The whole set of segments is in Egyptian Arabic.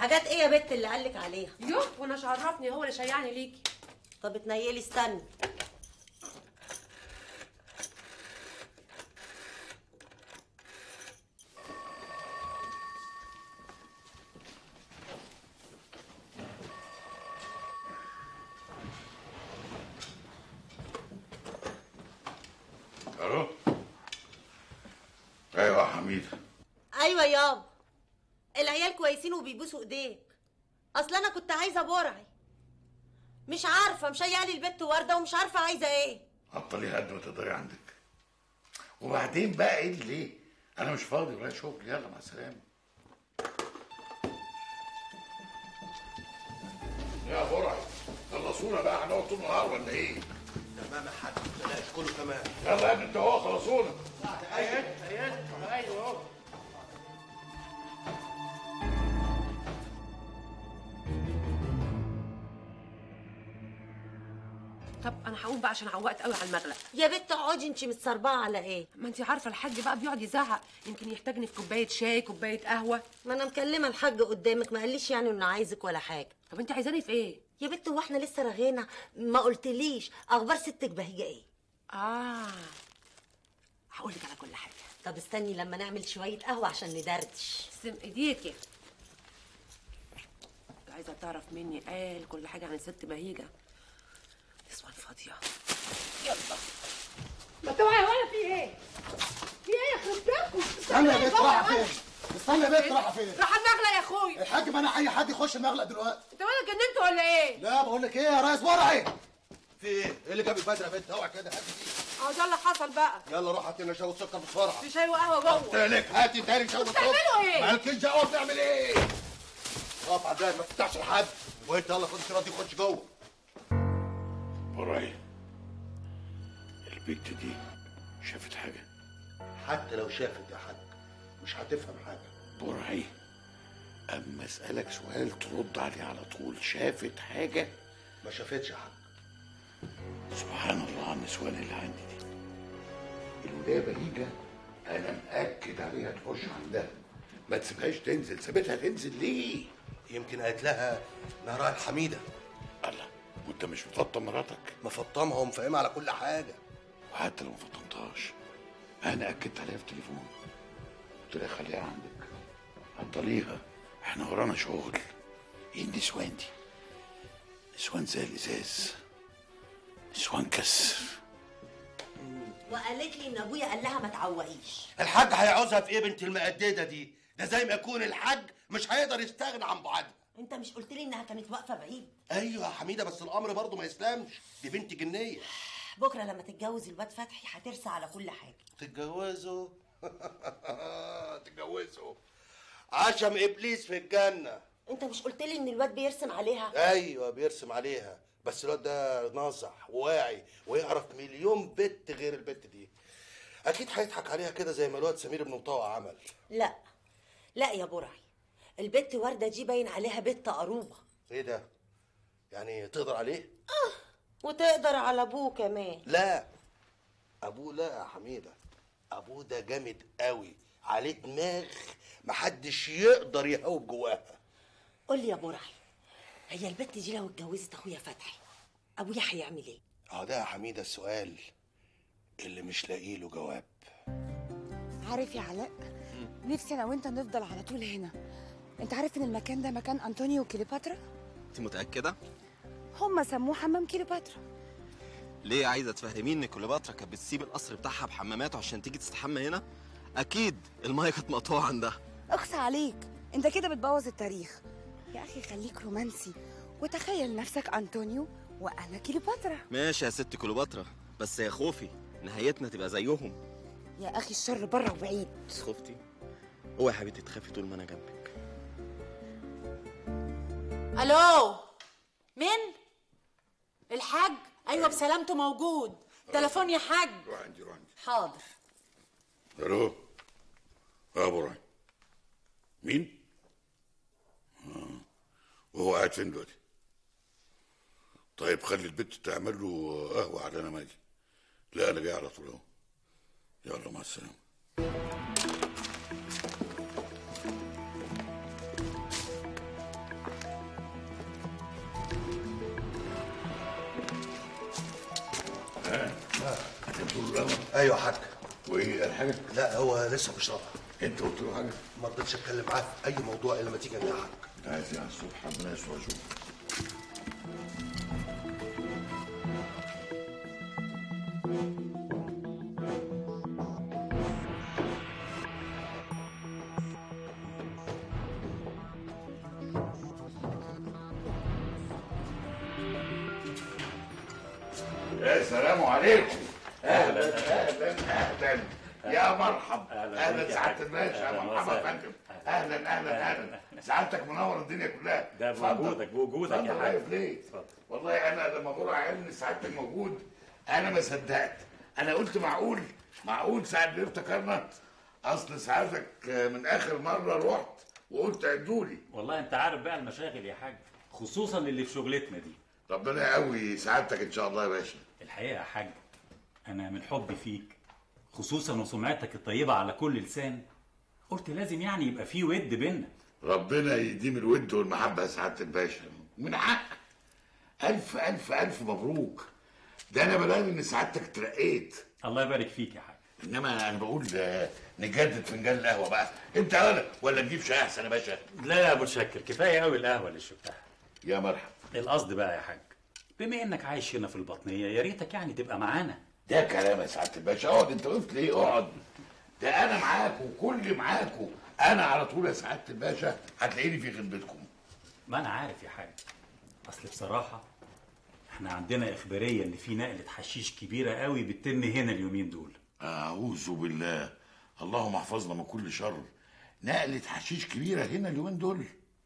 حاجات ايه يا بت اللي قالك عليها يوه وانا مش عرفني هو اللي شيعني ليكي طب اتنيلي استني الو ايوه يا حميد ايوه يابا العيال كويسين وبيبوسوا ايديك اصل انا كنت عايزه برعي مش عارفه مشيالي البت ورده ومش عارفه عايزه ايه عطليها قد ما تقدري عندك وبعدين بقى ايه اللي ليه انا مش فاضي ورايا شغل يلا مع السلامه يا برعي خلصونا بقى هنقعد طول النهار ولا ايه تمام يا حاج بلاش كله تمام يلا يا ابني انت هو خلصونا طب انا هقوم بقى عشان عوقت قوي على المغلق يا بت اقعدي انت متصربعه على ايه ما انت عارفه الحاج بقى بيقعد يزعق يمكن يحتاجني في كوبايه شاي كوبايه قهوه ما انا مكلمه الحاج قدامك ما قاليش يعني انه عايزك ولا حاجه طب انت عايزاني في ايه يا بت هو احنا لسه رغينا ما قلتليش اخبار ستك بهيجه ايه اه هقول لك على كل حاجه طب استني لما نعمل شويه قهوه عشان ندردش سم ايديكي عايزه تعرف مني قال كل حاجه عن الست بهيجه نسوان فاضيه يلا ما توعي ولا في ايه في ايه يخرب بيتكم استنى يا بنت رايحه فين؟ استنى يا بنت رايحه فين؟ راح المغلق يا اخوي الحاج منع اي حد يخش المغلق دلوقتي انت مالك جننت ولا ايه لا بقول لك ايه يا ريس برعي في ايه؟ ايه اللي جابك بدري يا بنت؟ اوعى كده هاتي دي اه ده اللي حصل بقى يلا روح هات لنا شاي سكر بسرعه في شاي وقهوه جوه لك هاتي تاني شاي سكر بتعملوا ايه؟ مالكيش دعوه بنعمل ايه؟ اقف على الباب ما تفتحش لحد وانت يلا خد الشرايط دي وخش جوه برعي البت دي شافت حاجه حتى لو شافت يا حاج مش هتفهم حاجه برعي اما اسالك سؤال ترد عليه على طول شافت حاجه ما شافتش يا حاج سبحان الله على النسوان اللي عندي دي الولايه بهيجه انا مأكد عليها تخش عندها ما تسيبهاش تنزل سابتها تنزل ليه؟ يمكن قالت لها نهرها الحميده الله وانت مش مفطم مراتك مفطمها ومفهمها على كل حاجه وحتى لو ما فطمتهاش انا اكدت عليها في التليفون قلت لها خليها عندك عطليها احنا ورانا شغل ايه النسوان دي نسوان زي الازاز نسوان كسر وقالت لي ان ابويا قال لها ما تعوقيش الحاج هيعوزها في ايه بنت المقدده دي ده زي ما يكون الحاج مش هيقدر يستغنى عن بعدها انت مش قلت لي انها كانت واقفه بعيد ايوه يا حميده بس الامر برضه ما يسلمش دي بنت جنيه بكره لما تتجوز الواد فتحي هترسى على كل حاجه تتجوزوا تتجوزوا عشم ابليس في الجنه انت مش قلت لي ان الواد بيرسم عليها ايوه بيرسم عليها بس الواد ده ناصح وواعي ويعرف مليون بت غير البت دي اكيد هيضحك عليها كده زي ما الواد سمير بن مطوع عمل لا لا يا برعي البت ورده دي باين عليها بت قروبه ايه ده يعني تقدر عليه وتقدر على ابوه كمان لا ابوه لا يا حميده ابوه ده جامد قوي عليه دماغ محدش يقدر يهوب جواها قول لي يا برعي هي البت دي لو اتجوزت اخويا فتحي ابويا هيعمل ايه اه ده يا حميده السؤال اللي مش لاقي له جواب عارف يا علاء نفسي انا وانت نفضل على طول هنا انت عارف ان المكان ده مكان انطونيو وكليوباترا انت متأكدة؟ هم سموه حمام كليوباترا ليه عايزة تفهميني ان كليوباترا كانت بتسيب القصر بتاعها بحماماته عشان تيجي تستحمى هنا؟ أكيد المية كانت مقطوعة عندها اخصى عليك انت كده بتبوظ التاريخ يا اخي خليك رومانسي وتخيل نفسك انطونيو وانا كليوباترا ماشي يا ست كليوباترا بس يا خوفي نهايتنا تبقى زيهم يا اخي الشر بره وبعيد خفتي؟ هو يا حبيبتي تخافي طول ما أنا جنبك الو مين الحاج ايوه بسلامته موجود تليفون يا حاج روح عندي روح عندي حاضر الو اه برعي مين؟ آه. وهو قاعد فين دلوقتي؟ طيب خلي البت تعمل له قهوة على انا ما اجي لا انا جاي على طول اهو يلا مع السلامة هتدوا له القهوه ايوه يا حاج وايه قال حاجه لا هو لسه مش راضي انت قلت له حاجه ما رضيتش اتكلم معاه في اي موضوع الا ما تيجي انت يا حاج عايز على الصبح ربنا يسوع اشوف يا سلام عليكم اهلا اهلا اهلا يا مرحب اهلا سعاده الباشا يا مرحبا يا فندم اهلا اهلا اهلا سعادتك منور الدنيا كلها ده اتفضل. بوجودك بوجودك يا اتفضل حاج واقف ليه؟ والله انا لما بقول عيال ان سعادتك موجود انا ما صدقت انا قلت معقول معقول ساعه ما افتكرنا اصل سعادتك من اخر مره رحت وقلت عدولي والله انت عارف بقى المشاغل يا حاج خصوصا اللي في شغلتنا دي ربنا يقوي سعادتك ان شاء الله يا باشا الحقيقه يا حاج انا من حبي فيك خصوصا وسمعتك الطيبه على كل لسان قلت لازم يعني يبقى في ود بينا ربنا يديم الود والمحبه يا سعاده الباشا من حق الف الف الف مبروك ده انا بلاقي ان سعادتك اترقيت الله يبارك فيك يا حاج انما انا بقول آه، نجدد فنجان القهوه بقى انت ولا ولا نجيب شاي احسن يا باشا لا يا ابو شكر كفايه قوي القهوه اللي شربتها يا مرحبا القصد بقى يا حاج بما انك عايش هنا في البطنيه يا ريتك يعني تبقى معانا ده كلام يا سعاده الباشا اقعد انت وقفت ليه اقعد ده انا معاكم كل معاكم انا على طول يا سعاده الباشا هتلاقيني في خدمتكم ما انا عارف يا حاج اصل بصراحه احنا عندنا اخباريه ان في نقله حشيش كبيره قوي بتتم هنا اليومين دول اعوذ بالله اللهم احفظنا من كل شر نقله حشيش كبيره هنا اليومين دول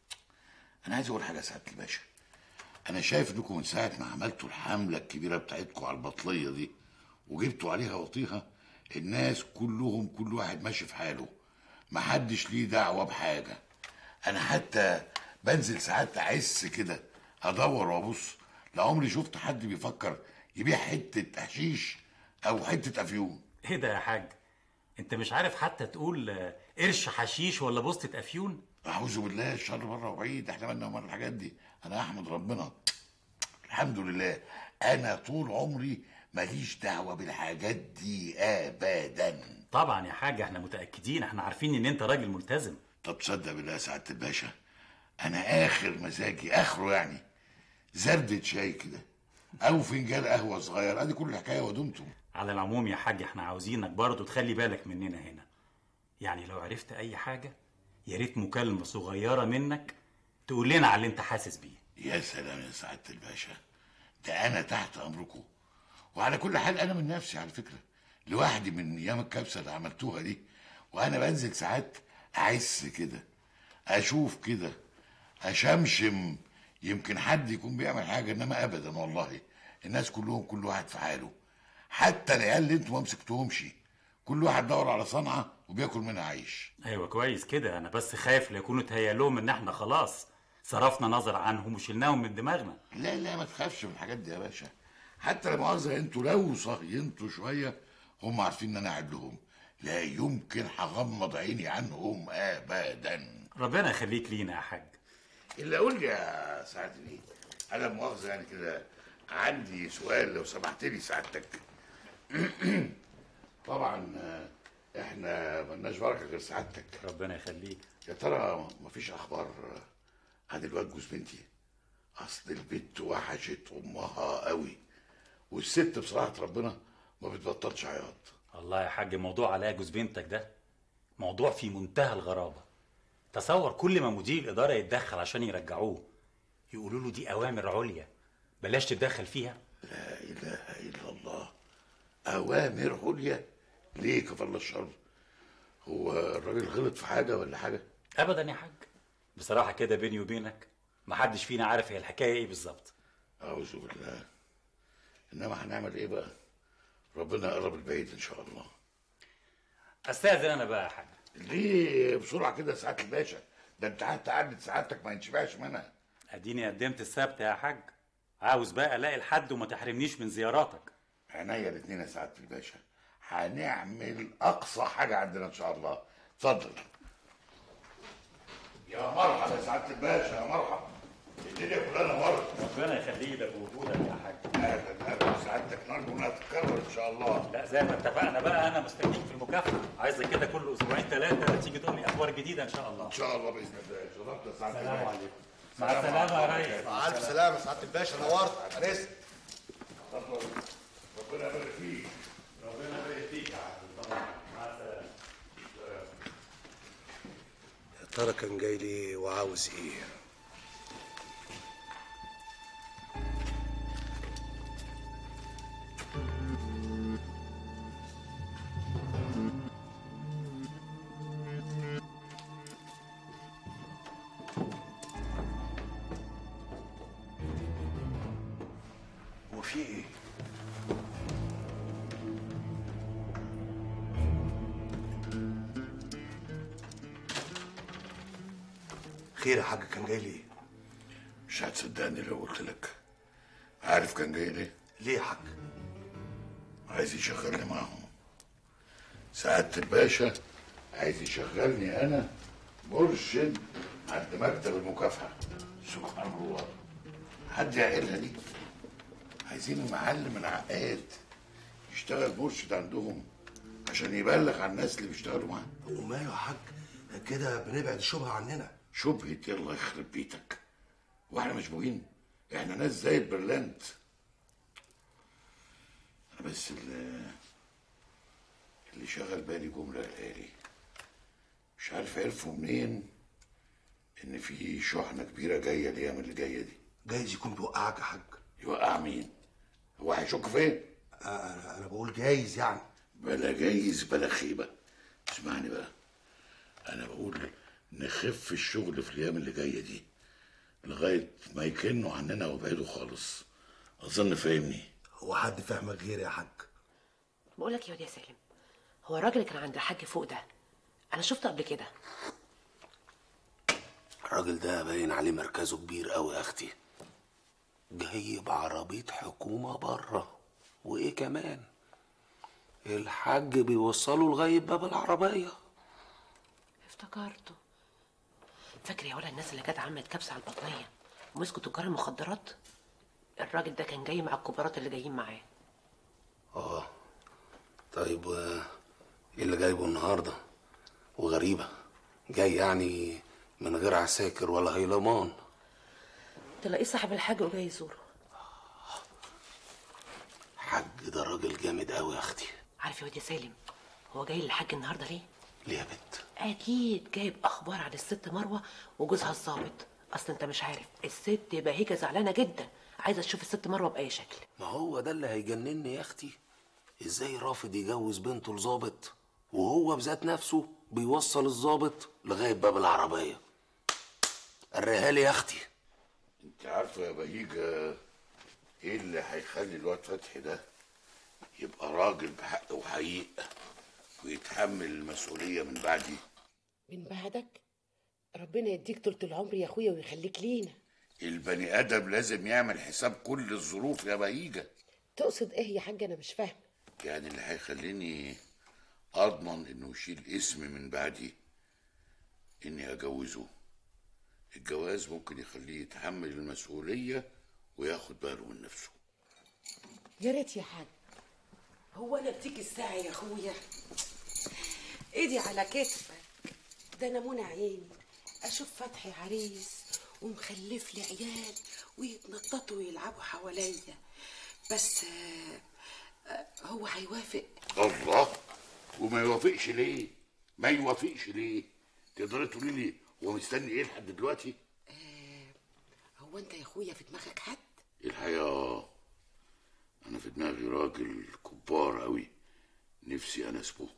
انا عايز اقول حاجه يا سعاده الباشا انا شايف انكم من ساعه ما عملتوا الحمله الكبيره بتاعتكم على البطليه دي وجبتوا عليها وطيها الناس كلهم كل واحد ماشي في حاله محدش ليه دعوه بحاجه انا حتى بنزل ساعات اعس كده ادور وابص لعمري شفت حد بيفكر يبيع حته حشيش او حته افيون ايه ده يا حاج انت مش عارف حتى تقول آه، قرش حشيش ولا بوسطة افيون اعوذ بالله الشر بره وبعيد احنا مالنا ومال الحاجات دي انا احمد ربنا الحمد لله انا طول عمري ماليش دعوه بالحاجات دي ابدا طبعا يا حاج احنا متاكدين احنا عارفين ان انت راجل ملتزم طب تصدق بالله يا سعاده الباشا انا اخر مزاجي اخره يعني زردة شاي كده او فنجان قهوه صغير ادي كل الحكايه ودمتم على العموم يا حاج احنا عاوزينك برضو تخلي بالك مننا هنا يعني لو عرفت اي حاجه يا ريت مكالمه صغيره منك تقول لنا على اللي انت حاسس بيه يا سلام يا سعاده الباشا ده انا تحت امركم وعلى كل حال انا من نفسي على فكره لوحدي من ايام الكبسه اللي عملتوها دي وانا بنزل ساعات اعس كده اشوف كده اشمشم يمكن حد يكون بيعمل حاجه انما ابدا والله الناس كلهم كل واحد في حاله حتى العيال اللي انتوا ما مسكتوهمش كل واحد دور على صنعه وبياكل منها عيش ايوه كويس كده انا بس خايف لا يكونوا تهيأ لهم ان احنا خلاص صرفنا نظر عنهم وشلناهم من دماغنا لا لا ما تخافش من الحاجات دي يا باشا حتى لا مؤاخذه انتوا لو صهينتوا شويه هم عارفين ان انا قاعد لهم لا يمكن هغمض عيني عنهم ابدا ربنا يخليك لينا يا حاج الا قول لي يا سعاده بيه انا مؤاخذه يعني كده عندي سؤال لو سمحت لي سعادتك طبعا آه، احنا ملناش بركه غير سعادتك ربنا يخليك يا ترى مفيش اخبار عن الواد جوز بنتي اصل البت وحشت امها قوي والست بصراحه ربنا ما بتبطلش عياط الله يا حاج موضوع علاء جوز بنتك ده موضوع في منتهى الغرابة تصور كل ما مدير الإدارة يتدخل عشان يرجعوه يقولوا له دي أوامر عليا بلاش تتدخل فيها لا اله الا الله اوامر عليا ليه كفر الله الشر هو الراجل غلط في حاجه ولا حاجه أبدا يا حاج بصراحة كده بيني وبينك محدش فينا عارف هي الحكاية إيه بالظبط اعوذ بالله انما هنعمل ايه بقى ربنا يقرب البعيد ان شاء الله أستاذن أنا بقى يا حاج ليه بسرعه كده ساعات الباشا ده انت حتى قعدت سعادتك ما ينشبعش منها أديني قدمت السبت يا حاج عاوز بقى ألاقي الحد وما تحرمنيش من زياراتك عينيا الاثنين يا سعاده الباشا هنعمل اقصى حاجه عندنا ان شاء الله اتفضل يا مرحبا يا سعاده الباشا يا مرحبا الدنيا كلها نورت ربنا يخليك ده بوجودك يا حاج اهلا اهلا سعادتك نرجو انها تتكرر ان شاء الله لا زي ما اتفقنا بقى انا مستنيك في المكافاه عايزك كده كل اسبوعين ثلاثه تيجي تقول لي اخبار جديده ان شاء الله ان شاء الله باذن الله شرفت يا سعاده سلام الباشا. عليكم مع السلامه يا ريس مع الف سلامه سعاده الباشا نورت انس ربنا يبارك فيك ربنا يبارك فيك يا عم طبعا مع السلامه يا ترى كان جاي لي وعاوز ايه هو في ايه خير يا حاج كان جاي ليه مش هتصدقني لو قلت لك عارف كان جاي ليه؟ ليه يا حاج عايز يشغلني معاهم سعادة الباشا عايز يشغلني أنا مرشد عند مكتب المكافحة سبحان الله حد يعقلها دي عايزين المعلم العقاد يشتغل مرشد عندهم عشان يبلغ عن الناس اللي بيشتغلوا معاه وماله يا حاج كده بنبعد الشبهه عننا شبهة يلا يخرب بيتك واحنا مشبوهين احنا ناس زي البرلنت انا بس اللي, اللي شغل بالي جملة قالي مش عارف عرفوا منين ان في شحنة كبيرة جاية الايام اللي جاية دي جايز يكون بيوقعك يا حاج يوقع مين هو هيشك فين انا انا بقول جايز يعني بلا جايز بلا خيبة اسمعني بقى أنا بقول نخف الشغل في الأيام اللي جاية دي لغاية ما يكنوا عننا ويبعدوا خالص أظن فاهمني هو حد فاهمك غيري يا حاج بقول لك يا واد يا سالم هو الراجل اللي كان عند الحاج فوق ده انا شفته قبل كده الراجل ده باين عليه مركزه كبير قوي يا اختي جاي بعربية حكومة بره وايه كمان الحاج بيوصله لغاية باب العربية افتكرته فاكر يا ولا الناس اللي كانت عملت كبسه على البطنيه ومسكوا تجار المخدرات الراجل ده كان جاي مع الكبارات اللي جايين معاه اه طيب و- ايه اللي جايبه النهارده وغريبة جاي يعني من غير عساكر ولا هيلمان تلاقيه صاحب الحاج وجاي يزوره حاج ده راجل جامد قوي يا اختي عارف يا واد يا سالم هو جاي للحاج النهارده ليه ليه يا بنت اكيد جايب اخبار عن الست مروه وجوزها الظابط اصل انت مش عارف الست بهيجه زعلانه جدا عايزه تشوف الست مروه باي شكل ما هو ده اللي هيجنني يا اختي ازاي رافض يجوز بنته لظابط وهو بذات نفسه بيوصل الظابط لغايه باب العربيه الريها لي يا اختي أنت عارفة يا بهيجة إيه اللي هيخلي الواد فتحي ده يبقى راجل بحق وحقيق ويتحمل المسؤولية من بعدي من بعدك ربنا يديك طولة العمر يا اخويا ويخليك لينا البني آدم لازم يعمل حساب كل الظروف يا بهيجة تقصد ايه يا حاج انا مش فاهمه يعني اللي هيخليني اضمن انه يشيل اسمي من بعدي اني اجوزه الجواز ممكن يخليه يتحمل المسؤولية وياخد باله من نفسه يا ريت يا حاج هو انا بتيجي الساعه يا اخويا ايدي على كتفك ده انا منى عيني اشوف فتحي عريس ومخلف لي عيال ويتنططوا ويلعبوا حواليا بس آه، آه، هو هيوافق الله وما يوافقش ليه ما يوافقش ليه تقدري تقولي لي هو مستني ايه لحد دلوقتي هو انت يا اخويا في دماغك حد الحقيقة انا في دماغي راجل كبار قوي نفسي اناسبه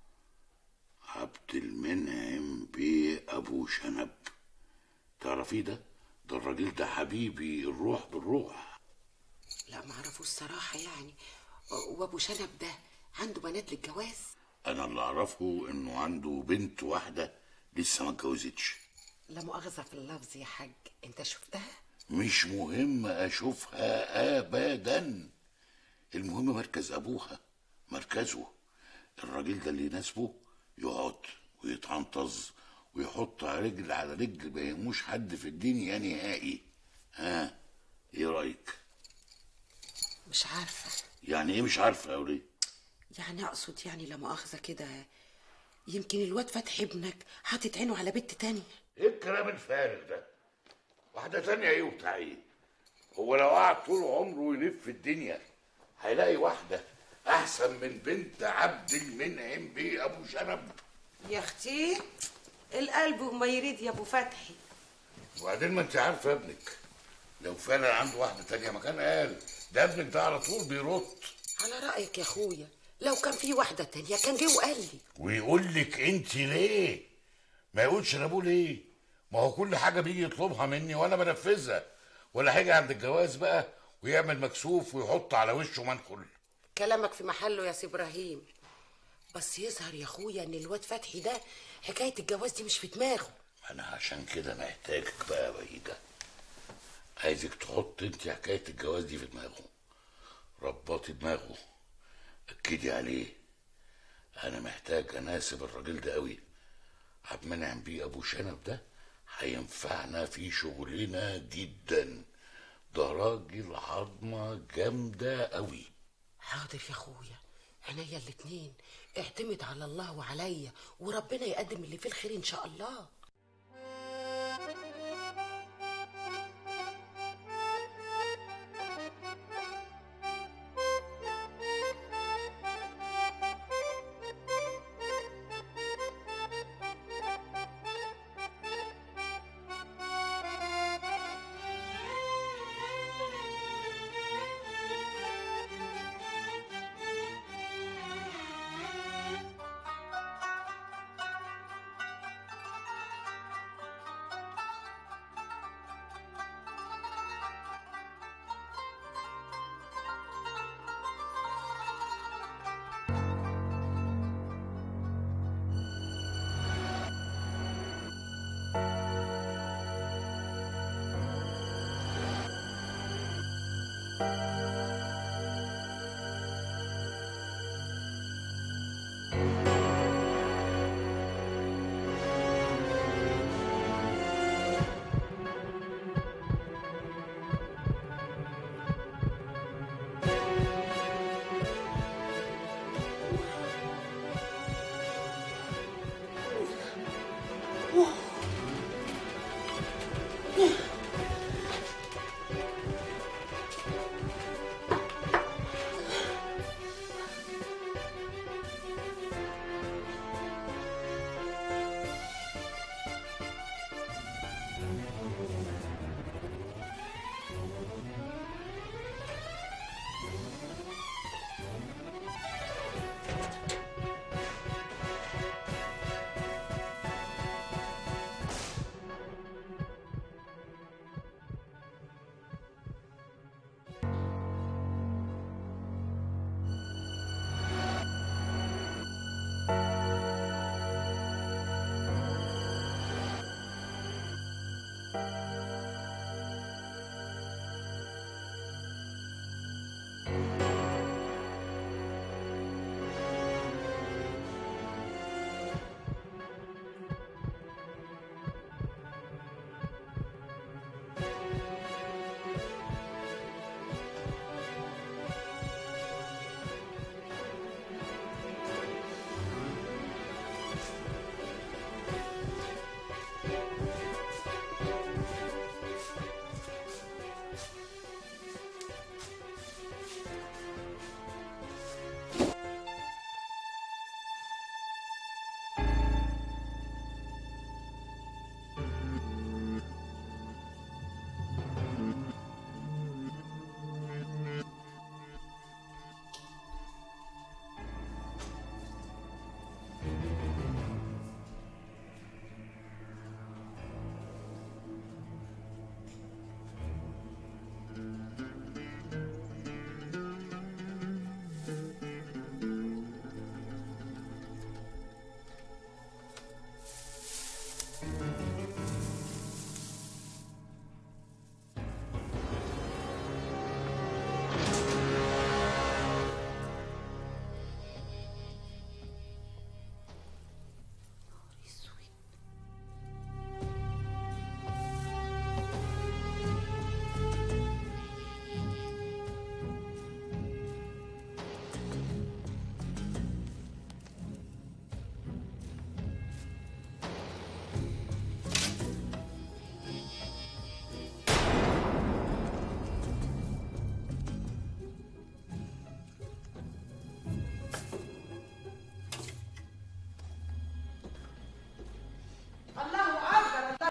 عبد المنعم بيه ابو شنب تعرفيه ده ده الراجل ده حبيبي الروح بالروح لا ما اعرفوش الصراحه يعني وابو شنب ده عنده بنات للجواز انا اللي اعرفه انه عنده بنت واحده لسه ما اتجوزتش لا مؤاخذه في اللفظ يا حاج انت شفتها مش مهم اشوفها ابدا المهم مركز ابوها مركزه الراجل ده اللي يناسبه يقعد ويتعنطز ويحط رجل على رجل ما يهموش حد في الدنيا نهائي ها ايه رايك مش عارفه يعني ايه مش عارفه يا وليه يعني اقصد يعني لا مؤاخذه كده يمكن الواد فتحي ابنك حاطط عينه على بنت تانية ايه الكلام الفارغ ده واحده تانية ايه وبتاع ايه هو لو قعد طول عمره يلف في الدنيا هيلاقي واحده احسن من بنت عبد المنعم بيه ابو شنب يا اختي القلب وما يريد يا ابو فتحي وبعدين ما انت عارفه ابنك لو فعلا عنده واحده تانية ما كان قال ده ابنك ده على طول بيرد على رايك يا اخويا لو كان في واحده تانية كان جه وقال لي ويقول لك انت ليه ما يقولش انا ابوه ليه ما هو كل حاجه بيجي يطلبها مني وانا بنفذها ولا هيجي عند الجواز بقى ويعمل مكسوف ويحط على وشه منخل كلامك في محله يا سي ابراهيم بس يظهر يا اخويا ان الواد فتحي ده حكايه الجواز دي مش في دماغه انا عشان كده محتاجك بقى يا بعيده عايزك تحط انت حكايه الجواز دي في دماغه رباطي دماغه اكدي عليه انا محتاج اناسب الراجل ده قوي عبد المنعم بيه ابو شنب ده هينفعنا في شغلنا جدا ده راجل عظمه جامده قوي حاضر يا اخويا عينيا الاتنين اعتمد على الله وعليا وربنا يقدم اللي فيه الخير ان شاء الله